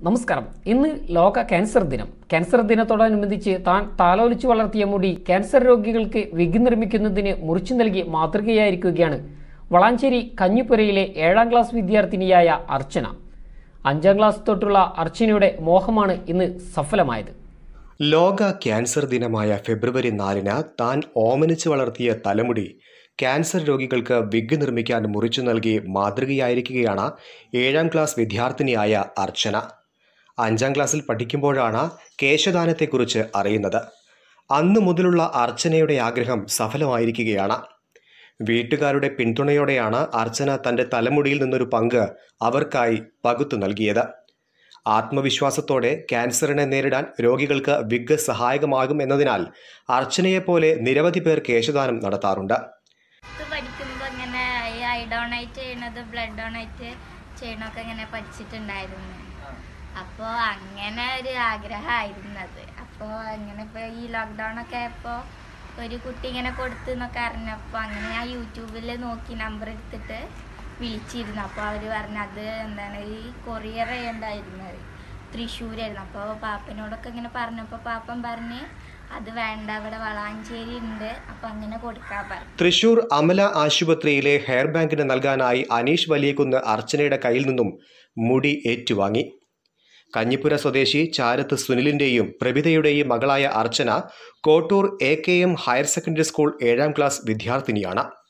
നമസ്കാരം ഇന്ന് ലോക ക്യാൻസർ ദിനം ക്യാൻസർ ദിനത്തോടനുബന്ധിച്ച് താൻ താലോലിച്ചു വളർത്തിയ മുടി ക്യാൻസർ രോഗികൾക്ക് വിഗ് നിർമ്മിക്കുന്നതിന് മുറിച്ചു നൽകി മാതൃകയായിരിക്കുകയാണ് വളാഞ്ചേരി കഞ്ഞിപ്പുരയിലെ ഏഴാം ക്ലാസ് വിദ്യാർത്ഥിനിയായ അർച്ചന അഞ്ചാം ക്ലാസ് തൊട്ടുള്ള അർച്ചനയുടെ മോഹമാണ് ഇന്ന് സഫലമായത് ലോക ക്യാൻസർ ദിനമായ ഫെബ്രുവരി നാലിന് താൻ ഓമനിച്ച് വളർത്തിയ തലമുടി ക്യാൻസർ രോഗികൾക്ക് വിഗ് നിർമ്മിക്കാൻ മുറിച്ചു നൽകി മാതൃകയായിരിക്കുകയാണ് ഏഴാം ക്ലാസ് വിദ്യാർത്ഥിനിയായ അർച്ചന അഞ്ചാം ക്ലാസ്സിൽ പഠിക്കുമ്പോഴാണ് കേശദാനത്തെക്കുറിച്ച് അറിയുന്നത് അന്നു മുതലുള്ള അർച്ചനയുടെ ആഗ്രഹം സഫലമായിരിക്കുകയാണ് വീട്ടുകാരുടെ പിന്തുണയോടെയാണ് അർച്ചന തൻ്റെ തലമുടിയിൽ നിന്നൊരു പങ്ക് അവർക്കായി പകുത്തു നൽകിയത് ആത്മവിശ്വാസത്തോടെ ക്യാൻസറിനെ നേരിടാൻ രോഗികൾക്ക് വിഗ് സഹായകമാകും എന്നതിനാൽ അർച്ചനയെപ്പോലെ നിരവധി പേർ കേശദാനം നടത്താറുണ്ട് ഇത് പഠിക്കുമ്പോൾ ഇങ്ങനെ ഈ ഐ ഡൊണേറ്റ് ചെയ്യണത് ബ്ലഡ് ഡൊണേറ്റ് ചെയ്യണമൊക്കെ ഇങ്ങനെ പഠിച്ചിട്ടുണ്ടായിരുന്നു അപ്പോൾ അങ്ങനെ ഒരു ആഗ്രഹമായിരുന്നു അത് അപ്പോൾ അങ്ങനെ ഇപ്പോൾ ഈ ലോക്ക്ഡൗൺ ഒക്കെ ആയപ്പോൾ ഒരു കുട്ടി ഇങ്ങനെ കൊടുത്തു എന്നൊക്കെ അറിഞ്ഞപ്പോൾ അങ്ങനെ ഞാൻ യൂട്യൂബിൽ നോക്കി നമ്പർ എടുത്തിട്ട് വിളിച്ചിരുന്നു അപ്പോൾ അവർ പറഞ്ഞു അത് എന്താണ് ഈ കൊറിയർ ചെയ്യണ്ടായിരുന്നത് തൃശ്ശൂരായിരുന്നു അപ്പോൾ പാപ്പനോടൊക്കെ ഇങ്ങനെ പറഞ്ഞപ്പോൾ പാപ്പൻ പറഞ്ഞ് അത് വേണ്ട ഇവിടെ വളാഞ്ചേരി ഉണ്ട് അപ്പോൾ അങ്ങനെ കൊടുക്കാൻ പറഞ്ഞു തൃശൂർ അമല ആശുപത്രിയിലെ ഹെയർ ബാങ്കിന് നൽകാനായി അനീഷ് വലിയകുന്ന് അർച്ചനയുടെ കയ്യിൽ നിന്നും മുടി ഏറ്റുവാങ്ങി കഞ്ഞിപ്പുര സ്വദേശി ചാരത്ത് സുനിലിന്റെയും പ്രഭിതയുടെയും മകളായ Archana Kottur A K M higher secondary school ഏഴാം ക്ലാസ് വിദ്യാർത്ഥിനിയാണ്